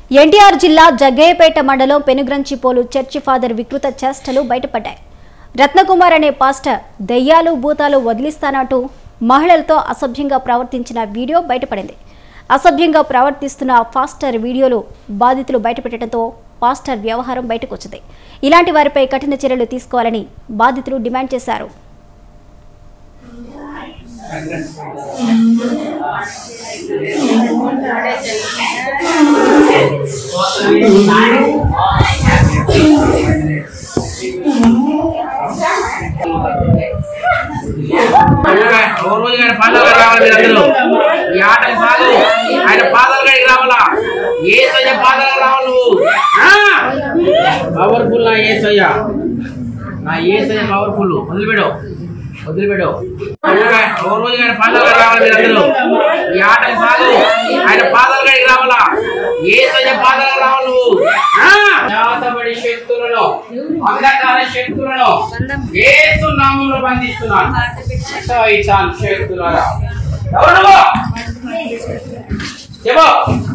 ఎన్టీఆర్ జిల్లా జగ్గయ్యపేట మండలం పెనుగ్రంచిపోలు church father వికృత చేష్టలు బయటపడ్డాయి రత్నకుమార్ అనే పాస్టర్ దెయ్యాలు భూతాలు వదిలిస్తానంటూ మహిళలతో అసభ్యంగా ప్రవర్తించిన వీడియో బయటపడింది అసభ్యంగా ప్రవర్తిస్తున్న ఆ పాస్టర్ వీడియోలు బాధితులు బయటపెట్టడంతో పాస్టర్ వ్యవహారం బయటకు వచ్చింది ఇలాంటి వారిపై కఠిన చర్యలు తీసుకోవాలని బాధితులు డిమాండ్ చేశారు ఓ రోజు ఆయన పాదాలు కాడికి రావాలి మీరందరూ ఈ ఆట సాగు ఆయన పాదాలు కాడికి రావాలా ఏసయ్య పాదాలు రావాలి నువ్వు పవర్ఫుల్ నా ఏసయ్య నా ఏసయ్య పవర్ఫుల్ వదిలిపెడు వదిలిపెడు ఓ రోజు ఆయన పాదాలు కాడికి రావాలి మీరందరూ ఈ ఆట సాగు ఆయన పాదాలు కాడికి రావాలా ఏసయ్య పాదాలు రావాలి నువ్వు జాతబడి శక్తులలో అంధకార శక్తులలో ఏసు నామంలో బంధిస్తున్నాను సైతాన్ శక్తులారా ఎవరు నువ్వు చెప్పు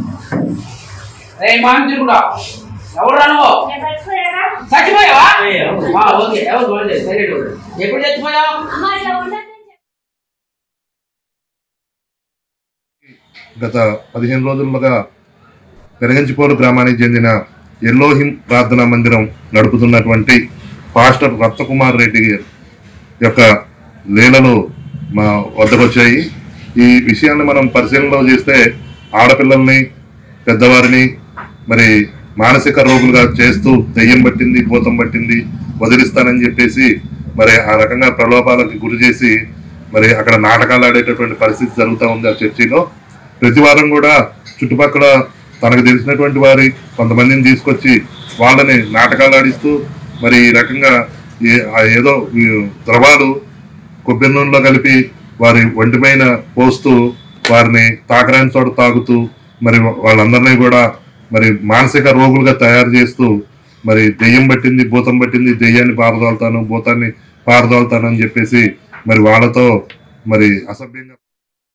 రే మాంత్రికుడా ఎవరు నువ్వు చచ్చిపోయావా ఆ, ఓకే ఎవరు బాగుంది సరే ఎప్పుడు చచ్చిపోయావు గత పదిహేను రోజులుగా పెరగంచిపోలు గ్రామానికి చెందిన ఎల్లోహిం ప్రార్థనా మందిరం నడుపుతున్నటువంటి పాస్టర్ రత్నకుమార్ రెడ్డి గారి యొక్క లీలలు మా వద్దకు వచ్చాయి ఈ విషయాన్ని మనం పరిశీలనలో చేస్తే ఆడపిల్లల్ని పెద్దవారిని మరి మానసిక రోగులుగా చేస్తూ దెయ్యం పట్టింది భూతం పట్టింది వదిలిస్తానని చెప్పేసి మరి ఆ రకంగా ప్రలోభాలకు గురి చేసి మరి అక్కడ నాటకాలు ఆడేటటువంటి పరిస్థితి జరుగుతూ ఉంది ఆ చర్చిలో ప్రతి వారం కూడా చుట్టుపక్కల తనకు తెలిసినటువంటి వారి కొంతమందిని తీసుకొచ్చి వాళ్ళని నాటకాలు ఆడిస్తూ మరి ఈ రకంగా ఏ- ఆ ఏదో ఈ ద్రవాలు కొబ్బరి నూనెలో కలిపి వారి ఒంటిపైన పోస్తూ వారిని తాకరాని చోట తాగుతూ మరి వాళ్ళందరినీ కూడా మరి మానసిక రోగులుగా తయారు చేస్తూ మరి దెయ్యం పట్టింది భూతం పట్టింది దెయ్యాన్ని పారదోలుతాను భూతాన్ని పారదోలుతాను అని చెప్పేసి మరి వాళ్ళతో మరి అసభ్యంగా